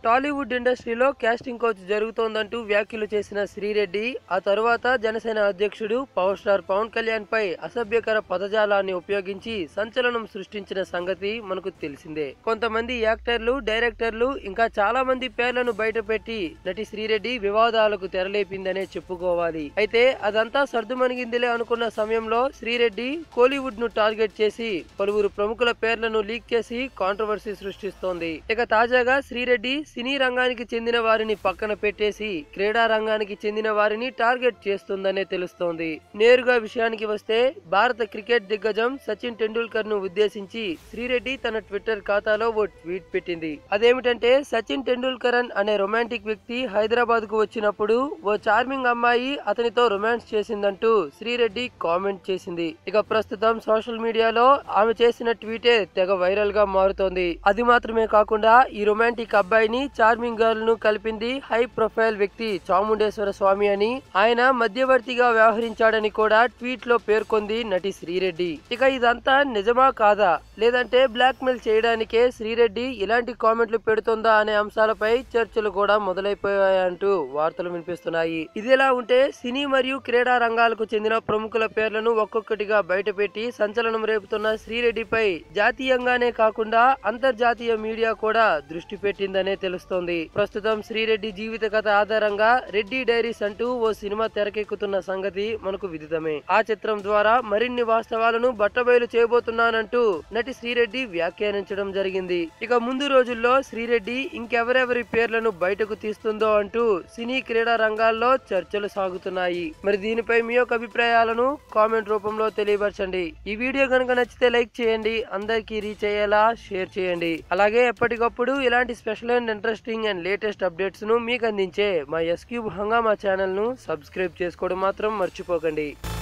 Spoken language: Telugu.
టాలీవుడ్ ఇండస్ట్రీలో కాస్టింగ్ కోచ్ జరుగుతోందంటూ వ్యాఖ్యలు చేసిన శ్రీరెడ్డి ఆ తరువాత జనసేన అధ్యక్షుడు పవర్ స్టార్ పవన్ కళ్యాణ్ పై అసభ్యకర పదజాలాన్ని ఉపయోగించి సంచలనం సృష్టించిన సంగతి మనకు తెలిసిందే కొంతమంది యాక్టర్లు డైరెక్టర్లు ఇంకా చాలా మంది పేర్లను బయటపెట్టి నటి శ్రీరెడ్డి వివాదాలకు తెరలేపిందనే చెప్పుకోవాలి అయితే అదంతా సర్దుమణిగిందిలే అనుకున్న సమయంలో శ్రీరెడ్డి కోలీవుడ్ ను టార్గెట్ చేసి పలువురు ప్రముఖుల పేర్లను లీక్ చేసి కాంట్రవర్సీ సృష్టిస్తోంది ఇక తాజాగా శ్రీరెడ్డి సినీ రంగానికి చెందిన వారిని పక్కన పెట్టేసి క్రీడా రంగానికి చెందిన వారిని టార్గెట్ చేస్తుందనే తెలుస్తోంది నేరుగా విషయానికి వస్తే భారత క్రికెట్ దిగ్గజం సచిన్ టెండూల్కర్ ను ఉద్దేశించి శ్రీరెడ్డి తన ట్విట్టర్ ఖాతాలో ఓ ట్వీట్ పెట్టింది అదేమిటంటే సచిన్ టెండూల్కరన్ అనే రొమాంటిక్ వ్యక్తి హైదరాబాద్ కు వచ్చినప్పుడు ఓ చార్మింగ్ అమ్మాయి అతనితో రొమాన్స్ చేసిందంటూ శ్రీరెడ్డి కామెంట్ చేసింది ఇక ప్రస్తుతం సోషల్ మీడియాలో ఆమె చేసిన ట్వీటే తెగ వైరల్ గా మారుతోంది అది మాత్రమే కాకుండా ఈ రొమాంటిక్ అబ్బాయిని చార్మింగ్ గర్ల్ ను కలిపింది హై ప్రొఫైల్ వ్యక్తి చాముండేశ్వర స్వామి అని ఆయన మధ్యవర్తిగా వ్యవహరించాడని కూడా ట్వీట్ లో పేర్కొంది నటి శ్రీరెడ్డి ఇక ఇదంతా నిజమా కాదా లేదంటే బ్లాక్ మెయిల్ చేయడానికే శ్రీరెడ్డి ఇలాంటి కామెంట్లు పెడుతుందా అనే అంశాలపై చర్చలు కూడా మొదలైపోయాయంటూ వార్తలు వినిపిస్తున్నాయి ఇదిలా ఉంటే సినీ మరియు క్రీడా రంగాలకు చెందిన ప్రముఖుల పేర్లను ఒక్కొక్కటిగా బయటపెట్టి సంచలనం రేపుతున్న శ్రీరెడ్డిపై జాతీయంగానే కాకుండా అంతర్జాతీయ మీడియా కూడా దృష్టి పెట్టిందనే తెలుస్తోంది ప్రస్తుతం శ్రీరెడ్డి జీవిత కథ ఆధారంగా రెడ్డి డైరీస్ అంటూ ఓ సినిమా తెరకెక్కుతున్న సంగతి మనకు విదితమే ఆ చిత్రం ద్వారా మరిన్ని వాస్తవాలను బట్టబయలు చేయబోతున్నానంటూ నటి శ్రీరెడ్డి వ్యాఖ్యానించడం జరిగింది ఇక ముందు రోజుల్లో శ్రీరెడ్డి ఇంకెవరెవరి పేర్లను బయటకు తీస్తుందో అంటూ సినీ క్రీడా రంగాల్లో చర్చలు సాగుతున్నాయి మరి దీనిపై మీ యొక్క అభిప్రాయాలను కామెంట్ రూపంలో తెలియపరచండి ఈ వీడియో కనుక నచ్చితే లైక్ చేయండి అందరికీ రీచ్ అయ్యేలా షేర్ చేయండి అలాగే ఎప్పటికప్పుడు ఇలాంటి special and interesting and latest updates ను మీకు అందించే మా ఎస్క్యూబ్ హంగామా ఛానల్ ను సబ్స్క్రైబ్ చేసుకోవడం మాత్రం మర్చిపోకండి